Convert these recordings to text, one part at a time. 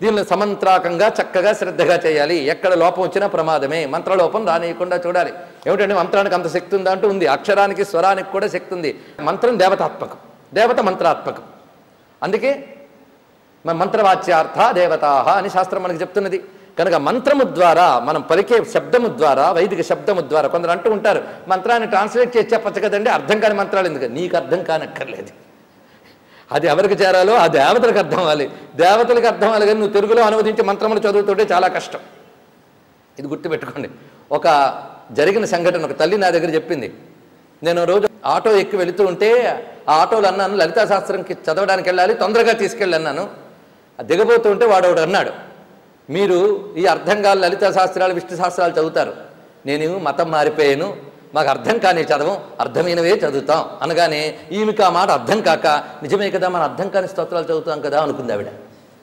దీనిలో సమంత్రాకంగా చక్కగా శ్రద్ధగా చేయాలి ఎక్కడ లోపం వచ్చినా ప్రమాదమే మంత్రలోపం రానియకుండా చూడాలి ఏమిటంటే మంత్రానికి అంత శక్తి ఉందా అంటూ ఉంది అక్షరానికి స్వరానికి కూడా శక్తి ఉంది మంత్రం దేవతాత్మకం దేవత మంత్రాత్మకం అందుకే మన మంత్రవాచ్యార్థ దేవతాహ అని శాస్త్రం మనకి చెప్తున్నది కనుక మంత్రము ద్వారా మనం పలికే శబ్దము ద్వారా వైదిక శబ్దము ద్వారా కొందరు అంటూ ఉంటారు మంత్రాన్ని ట్రాన్స్లేట్ చేసి చెప్పచ్చు కదండి అర్థం కాని మంత్రాలు ఎందుకు నీకు అర్థం కానక్కర్లేదు అది ఎవరికి చేరాలో ఆ దేవతలకు అర్థం అవ్వాలి దేవతలకు అర్థం అవ్వాలి కానీ నువ్వు తెలుగులో అనువదించి మంత్రములు చదువుతుంటే చాలా కష్టం ఇది గుర్తుపెట్టుకోండి ఒక జరిగిన సంఘటన ఒక తల్లి నా దగ్గర చెప్పింది నేను రోజు ఆటో ఎక్కి వెళుతూ ఉంటే ఆ ఆటోలో అన్నాను లలితా శాస్త్రంకి చదవడానికి వెళ్ళాలి తొందరగా తీసుకెళ్ళి అన్నాను ఆ దిగబోతూ ఉంటే వాడు ఒకడు అన్నాడు మీరు ఈ అర్థం కాని లలితా శాస్త్రాలు విష్ణు శాస్త్రాలు చదువుతారు నేను మతం మారిపోయాను మాకు అర్థం కాని చదవం అర్థమైనవే చదువుతాం అనగానే ఈమెకి ఆ మాట అర్థం కాక నిజమే కదా మన అర్థం కాని స్తోత్రాలు చదువుతాం కదా అనుకుంది ఆవిడ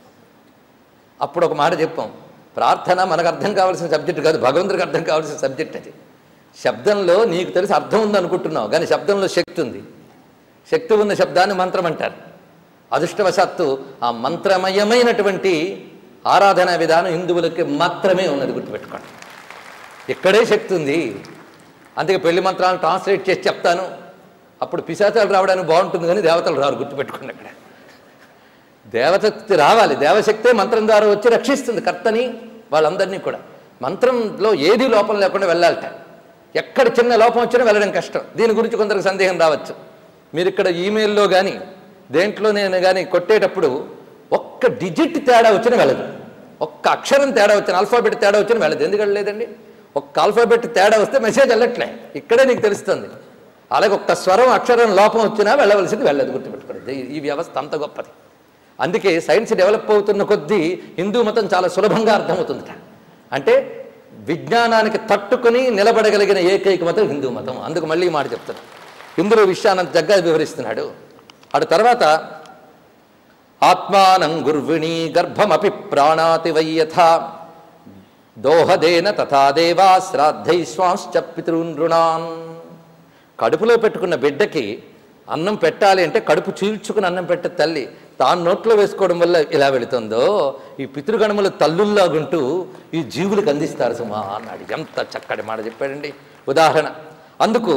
అప్పుడు ఒక మాట చెప్పాం ప్రార్థన మనకు అర్థం కావాల్సిన సబ్జెక్ట్ కాదు భగవంతుడికి అర్థం కావాల్సిన సబ్జెక్ట్ అది శబ్దంలో నీకు తెలిసి అర్థం ఉంది అనుకుంటున్నావు కానీ శబ్దంలో శక్తి ఉంది శక్తి ఉన్న శబ్దాన్ని మంత్రం అంటారు అదృష్టవశాత్తు ఆ మంత్రమయమైనటువంటి ఆరాధనా విధానం హిందువులకి మాత్రమే ఉన్నది గుర్తుపెట్టుకోండి ఇక్కడే శక్తి ఉంది అందుకే పెళ్లి మంత్రాలను ట్రాన్స్లేట్ చేసి చెప్తాను అప్పుడు పిశాచాలు రావడానికి బాగుంటుంది కానీ దేవతలు రారు గుర్తుపెట్టుకోండి అక్కడ దేవశక్తి రావాలి దేవశక్తే మంత్రం ద్వారా వచ్చి రక్షిస్తుంది కర్తని వాళ్ళందరినీ కూడా మంత్రంలో ఏది లోపం లేకుండా వెళ్ళాలట ఎక్కడ చిన్న లోపం వచ్చినా వెళ్ళడం కష్టం దీని గురించి కొందరికి సందేహం రావచ్చు మీరు ఇక్కడ ఈమెయిల్లో కానీ దేంట్లో నేను కానీ కొట్టేటప్పుడు ఒక్క డిజిట్ తేడా వచ్చినా వెళ్ళదు ఒక్క అక్షరం తేడా వచ్చిన ఆల్ఫాబెట్ తేడా వచ్చినా వెళ్ళదు ఎందుకు వెళ్ళలేదండి ఒక్క ఆల్ఫాబెట్ తేడా వస్తే మెసేజ్ వెళ్ళట్లే ఇక్కడే నీకు తెలుస్తుంది అలాగే ఒక్క స్వరం అక్షరం లోపం వచ్చినా వెళ్ళవలసింది వెళ్ళదు గుర్తుపెట్టుకోండి ఈ- ఈ వ్యవస్థ అంత గొప్పది అందుకే సైన్స్ డెవలప్ అవుతున్న కొద్దీ హిందూ మతం చాలా సులభంగా అర్థమవుతుందట అంటే విజ్ఞానానికి తట్టుకుని నిలబడగలిగిన ఏకైక మతం హిందూ మతం అందుకు మళ్ళీ ఈ మాట చెప్తాను ఇందులో విషయాన్ని అంత జగ్గా వివరిస్తున్నాడు అటు తర్వాత ఆత్మానం గుర్విణీ గర్భమపి ప్రాణాతి వయ్యథ దోహదేన తథా దేవా శ్రాద్ధైశ్వాంశ్చ పితృనృణాన్ కడుపులో పెట్టుకున్న బిడ్డకి అన్నం పెట్టాలి అంటే కడుపు చీల్చుకుని అన్నం పెట్టే తల్లి తాను నోట్లో వేసుకోవడం వల్ల ఇలా వెళుతుందో ఈ పితృగణములు తల్లుల్లాగుంటూ ఈ జీవులకు అందిస్తారు సుమా అన్నాడు ఎంత చక్కటి మాట చెప్పాడండి ఉదాహరణ అందుకు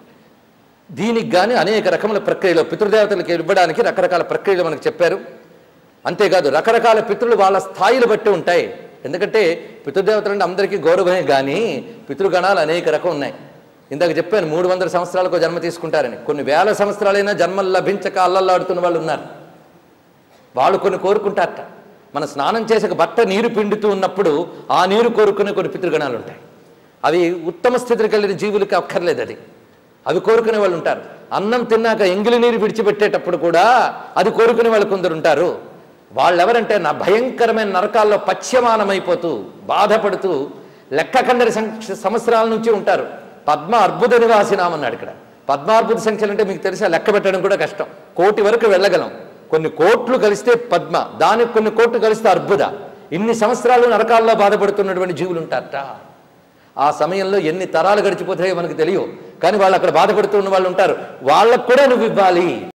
దీనికి కానీ అనేక రకముల ప్రక్రియలు పితృదేవతలకు ఇవ్వడానికి రకరకాల ప్రక్రియలు మనకు చెప్పారు అంతేకాదు రకరకాల పితృలు వాళ్ళ స్థాయిలు బట్టి ఉంటాయి ఎందుకంటే పితృదేవతలు అంటే అందరికీ గౌరవమే కానీ పితృగణాలు అనేక రకం ఉన్నాయి ఇందాక చెప్పాను మూడు వందల సంవత్సరాలకు జన్మ తీసుకుంటారని కొన్ని వేల సంవత్సరాలైనా జన్మలు లభించక అల్లల్లాడుతున్న వాళ్ళు ఉన్నారు వాళ్ళు కొన్ని కోరుకుంటారట మన స్నానం చేసే బట్ట నీరు పిండుతూ ఉన్నప్పుడు ఆ నీరు కోరుకునే కొన్ని పితృగణాలు ఉంటాయి అవి ఉత్తమ స్థితికి వెళ్ళిన జీవులకి అక్కర్లేదు అది అవి కోరుకునే వాళ్ళు ఉంటారు అన్నం తిన్నాక ఎంగిలి నీరు విడిచిపెట్టేటప్పుడు కూడా అది కోరుకునే వాళ్ళు కొందరు ఉంటారు వాళ్ళెవరంటే నా భయంకరమైన నరకాల్లో పశ్యమానమైపోతూ బాధపడుతూ లెక్క కందరి సంవత్సరాల నుంచి ఉంటారు పద్మ అర్బుద నివాసినామన్నాడు ఇక్కడ పద్మార్బుద సంఖ్యలు అంటే మీకు తెలిసి ఆ లెక్క పెట్టడం కూడా కష్టం కోటి వరకు వెళ్ళగలం కొన్ని కోట్లు కలిస్తే పద్మ దానికి కొన్ని కోట్లు కలిస్తే అర్బుద ఇన్ని సంవత్సరాలు నరకాల్లో బాధపడుతున్నటువంటి జీవులు ఉంటారట ఆ సమయంలో ఎన్ని తరాలు గడిచిపోతాయో మనకు తెలియవు కానీ వాళ్ళు అక్కడ బాధపడుతున్న వాళ్ళు ఉంటారు వాళ్ళకు కూడా నువ్వు ఇవ్వాలి